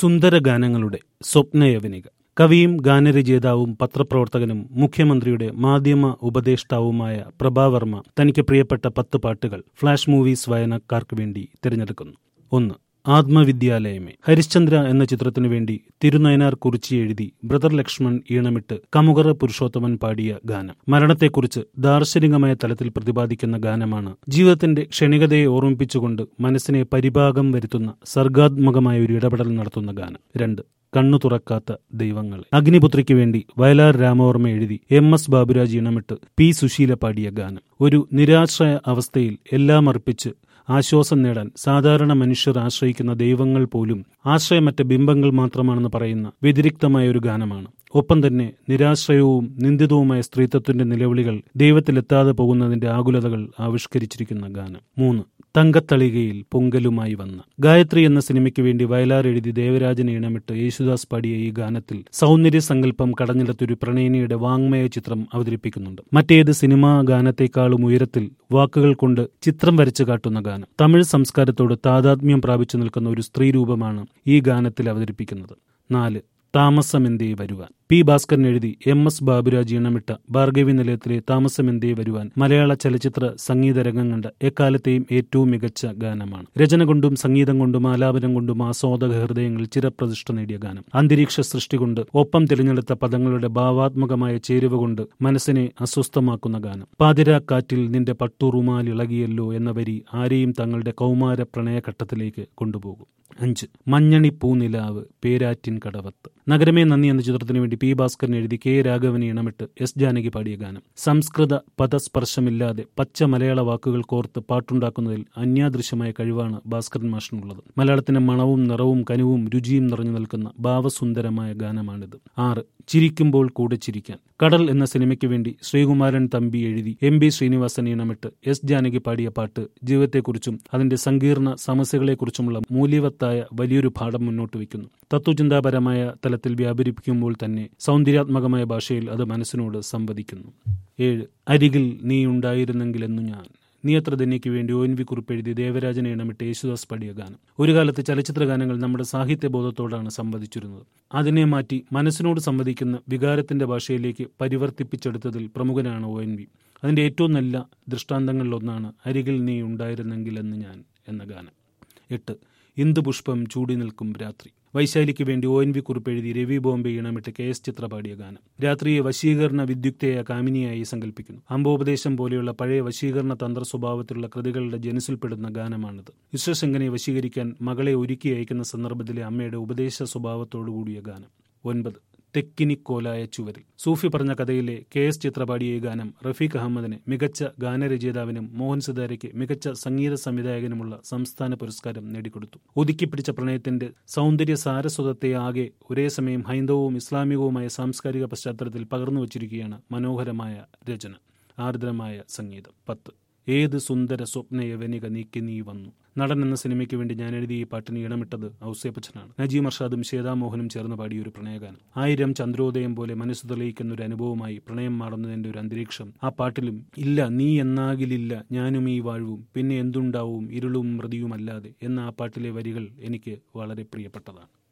സുന്ദര ഗാനങ്ങളുടെ സ്വപ്നയവനിക കവിയും ഗാനരചയിതാവും പത്രപ്രവർത്തകനും മുഖ്യമന്ത്രിയുടെ മാധ്യമ ഉപദേഷ്ടാവുമായ പ്രഭാവർമ്മ തനിക്ക് പ്രിയപ്പെട്ട പത്ത് പാട്ടുകൾ ഫ്ലാഷ് മൂവീസ് വായനക്കാർക്ക് വേണ്ടി തിരഞ്ഞെടുക്കുന്നു ഒന്ന് ആത്മവിദ്യാലയമേ ഹരിശ്ചന്ദ്ര എന്ന ചിത്രത്തിനു വേണ്ടി തിരുനയനാർ കുറിച്ചി എഴുതി ബ്രദർ ലക്ഷ്മൺ ഈണമിട്ട് കമുകറ പുരുഷോത്തമൻ പാടിയ ഗാനം മരണത്തെക്കുറിച്ച് ദാർശനികമായ തലത്തിൽ പ്രതിപാദിക്കുന്ന ഗാനമാണ് ജീവിതത്തിന്റെ ക്ഷണികതയെ ഓർമ്മിപ്പിച്ചുകൊണ്ട് മനസ്സിനെ പരിഭാഗം വരുത്തുന്ന സർഗാത്മകമായ ഒരു ഇടപെടൽ നടത്തുന്ന ഗാനം രണ്ട് കണ്ണു തുറക്കാത്ത ദൈവങ്ങളെ അഗ്നിപുത്രിക്ക് വേണ്ടി വയലാർ രാമവർമ്മ എഴുതി എം എസ് ബാബുരാജ് ഇണമിട്ട് പി സുശീല പാടിയ ഗാനം ഒരു നിരാശ്രയ അവസ്ഥയിൽ എല്ലാം അർപ്പിച്ച് ആശ്വാസം നേടാൻ സാധാരണ മനുഷ്യർ ആശ്രയിക്കുന്ന ദൈവങ്ങൾ പോലും ആശ്രയമറ്റ ബിംബങ്ങൾ മാത്രമാണെന്ന് പറയുന്ന വ്യതിരിക്തമായ ഒരു ഗാനമാണ് ഒപ്പം തന്നെ നിരാശ്രയവും നിന്ദിതവുമായ സ്ത്രീത്വത്തിന്റെ നിലവിളികൾ ദൈവത്തിലെത്താതെ പോകുന്നതിന്റെ ആകുലതകൾ ആവിഷ്കരിച്ചിരിക്കുന്ന ഗാനം മൂന്ന് തങ്കത്തളികയിൽ പൊങ്കലുമായി വന്ന ഗായത്രി എന്ന സിനിമയ്ക്ക് വേണ്ടി വയലാർ എഴുതി ദേവരാജനെ ഇണമിട്ട് യേശുദാസ് പാടിയ ഈ ഗാനത്തിൽ സൗന്ദര്യ സങ്കല്പം കടഞ്ഞെടുത്തൊരു പ്രണയിനിയുടെ വാങ്മയ ചിത്രം അവതരിപ്പിക്കുന്നുണ്ട് മറ്റേത് സിനിമാ ഗാനത്തെക്കാളും ഉയരത്തിൽ വാക്കുകൾ കൊണ്ട് ചിത്രം വരച്ചു കാട്ടുന്ന ഗാനം തമിഴ് സംസ്കാരത്തോട് താതാത്മ്യം പ്രാപിച്ചു നിൽക്കുന്ന ഒരു സ്ത്രീ രൂപമാണ് ഈ ഗാനത്തിൽ അവതരിപ്പിക്കുന്നത് നാല് താമസമെന്തേ വരുവാൻ പി ഭാസ്കരൻ എഴുതി എം എസ് ബാബുരാജ് ഈണമിട്ട ഭാർഗവി നിലയത്തിലെ താമസമെന്തേ വരുവാൻ മലയാള ചലച്ചിത്ര സംഗീത രംഗം കണ്ട എക്കാലത്തെയും ഏറ്റവും മികച്ച ഗാനമാണ് രചന കൊണ്ടും സംഗീതം കൊണ്ടും ആലാപനം കൊണ്ടും ആസ്വാദക ഹൃദയങ്ങളിൽ ചിരപ്രതിഷ്ഠ നേടിയ ഗാനം അന്തരീക്ഷ സൃഷ്ടി കൊണ്ട് ഒപ്പം തിരഞ്ഞെടുത്ത പദങ്ങളുടെ ഭാവാത്മകമായ ചേരുവ കൊണ്ട് മനസ്സിനെ അസ്വസ്ഥമാക്കുന്ന ഗാനം പാതിരാക്കാറ്റിൽ നിന്റെ പട്ടുറുമാൽ ഇളകിയല്ലോ എന്ന വരി ആരെയും തങ്ങളുടെ കൗമാര പ്രണയഘട്ടത്തിലേക്ക് കൊണ്ടുപോകും അഞ്ച് മഞ്ഞണി പൂനിലാവ് പേരാറ്റിൻ കടവത്ത് നഗരമേ നന്ദി എന്ന ചിത്രത്തിന് വേണ്ടി പി ഭാസ്കരൻ എഴുതി കെ രാഘവനെ ഇണമിട്ട് എസ് ജാനകി പാടിയ ഗാനം സംസ്കൃത പദസ്പർശമില്ലാതെ പച്ച മലയാള വാക്കുകൾ കോർത്ത് പാട്ടുണ്ടാക്കുന്നതിൽ അന്യാദൃശ്യമായ കഴിവാണ് ഭാസ്കരൻ മാഷിനുള്ളത് മലയാളത്തിന്റെ മണവും നിറവും കനുവും രുചിയും നിറഞ്ഞു നിൽക്കുന്ന ഭാവസുന്ദരമായ ഗാനമാണിത് ആറ് ചിരിക്കുമ്പോൾ കൂടെ ചിരിക്കാൻ കടൽ എന്ന സിനിമയ്ക്ക് വേണ്ടി ശ്രീകുമാരൻ തമ്പി എഴുതി എം ബി ശ്രീനിവാസൻ ഈണമിട്ട് എസ് ജാനകി പാടിയ പാട്ട് ജീവിതത്തെക്കുറിച്ചും അതിന്റെ സങ്കീർണ സമസ്യകളെക്കുറിച്ചുമുള്ള മൂല്യവത്തായ വലിയൊരു പാഠം മുന്നോട്ട് വയ്ക്കുന്നു തത്വചിന്താപരമായ തലത്തിൽ വ്യാപരിപ്പിക്കുമ്പോൾ തന്നെ സൗന്ദര്യാത്മകമായ ഭാഷയിൽ അത് മനസ്സിനോട് സംവദിക്കുന്നു ഏഴ് അരികിൽ നീ ഉണ്ടായിരുന്നെങ്കിലെന്നു ഞാൻ നീ എത്ര ധന്യയ്ക്ക് വേണ്ടി ഒ എൻ വി കുറിപ്പ് എഴുതി ദേവരാജനെ ഇണമിട്ട് യേശുദാസ് പാടിയ ഗാനം ഒരു കാലത്ത് ചലച്ചിത്ര ഗാനങ്ങൾ നമ്മുടെ സാഹിത്യബോധത്തോടാണ് സംവദിച്ചിരുന്നത് അതിനെ മാറ്റി മനസ്സിനോട് സംവദിക്കുന്ന വികാരത്തിന്റെ ഭാഷയിലേക്ക് പരിവർത്തിപ്പിച്ചെടുത്തതിൽ പ്രമുഖനാണ് ഒ എൻ വി അതിന്റെ ഏറ്റവും നല്ല ദൃഷ്ടാന്തങ്ങളിലൊന്നാണ് അരികിൽ നീ ഉണ്ടായിരുന്നെങ്കിലെന്ന് ഞാൻ എന്ന ഗാനം എട്ട് ഇന്ദുപുഷ്പം ചൂടി നിൽക്കും രാത്രി വൈശാലിക്ക് വേണ്ടി ഒ എൻ വി കുറിപ്പ് എഴുതി രവി ബോംബെ ഇണമിട്ട് കെ എസ് ചിത്ര പാടിയ ഗാനം രാത്രിയെ വശീകരണ വിദ്യുക്തയ കാമിനിയായി സങ്കല്പിക്കുന്നു അമ്പോപദേശം പോലെയുള്ള പഴയ വശീകരണ തന്ത്ര സ്വഭാവത്തിലുള്ള കൃതികളുടെ ജനസിൽപ്പെടുന്ന ഗാനമാണിത് വിശ്വശങ്കനെ വശീകരിക്കാൻ മകളെ ഒരുക്കി അയക്കുന്ന സന്ദർഭത്തിലെ അമ്മയുടെ ഉപദേശ സ്വഭാവത്തോടുകൂടിയ ഗാനം ഒൻപത് തെക്കിനിക്കോലായ ചുവരിൽ സൂഫി പറഞ്ഞ കഥയിലെ കെ എസ് ചിത്ര പാടിയ ഈ ഗാനം റഫീഖ് അഹമ്മദിന് മികച്ച ഗാനരചയിതാവിനും മോഹൻ സിതാരയ്ക്ക് മികച്ച സംഗീത സംവിധായകനുമുള്ള സംസ്ഥാന പുരസ്കാരം നേടിക്കൊടുത്തു ഒതുക്കിപ്പിടിച്ച പ്രണയത്തിന്റെ സൗന്ദര്യ സാരസ്വതത്തെ ആകെ ഒരേ സമയം ഹൈന്ദവവും ഇസ്ലാമികവുമായ സാംസ്കാരിക പശ്ചാത്തലത്തിൽ പകർന്നു വച്ചിരിക്കുകയാണ് മനോഹരമായ രചന ആർദ്രമായ സംഗീതം പത്ത് ഏത് സുന്ദര സ്വപ്നയവനിക നീക്കി നീ വന്നു നടൻ എന്ന സിനിമയ്ക്ക് വേണ്ടി ഞാൻ എഴുതിയ ഈ പാട്ടിന് ഇടമിട്ടത് ഔസേപ്പച്ചനാണ് നജീം അർഷാദും ശ്വേതാമോഹനും ചേർന്ന് പാടിയ ഒരു പ്രണയഗാനം ആയിരം ചന്ദ്രോദയം പോലെ മനസ്സ് തെളിയിക്കുന്ന ഒരു അനുഭവമായി പ്രണയം മാറുന്നതിന്റെ ഒരു അന്തരീക്ഷം ആ പാട്ടിലും ഇല്ല നീ എന്നാകിലില്ല ഞാനും ഈ വാഴ്വും പിന്നെ എന്തുണ്ടാവും ഇരുളും മൃതിയുമല്ലാതെ എന്ന ആ പാട്ടിലെ വരികൾ എനിക്ക് വളരെ പ്രിയപ്പെട്ടതാണ്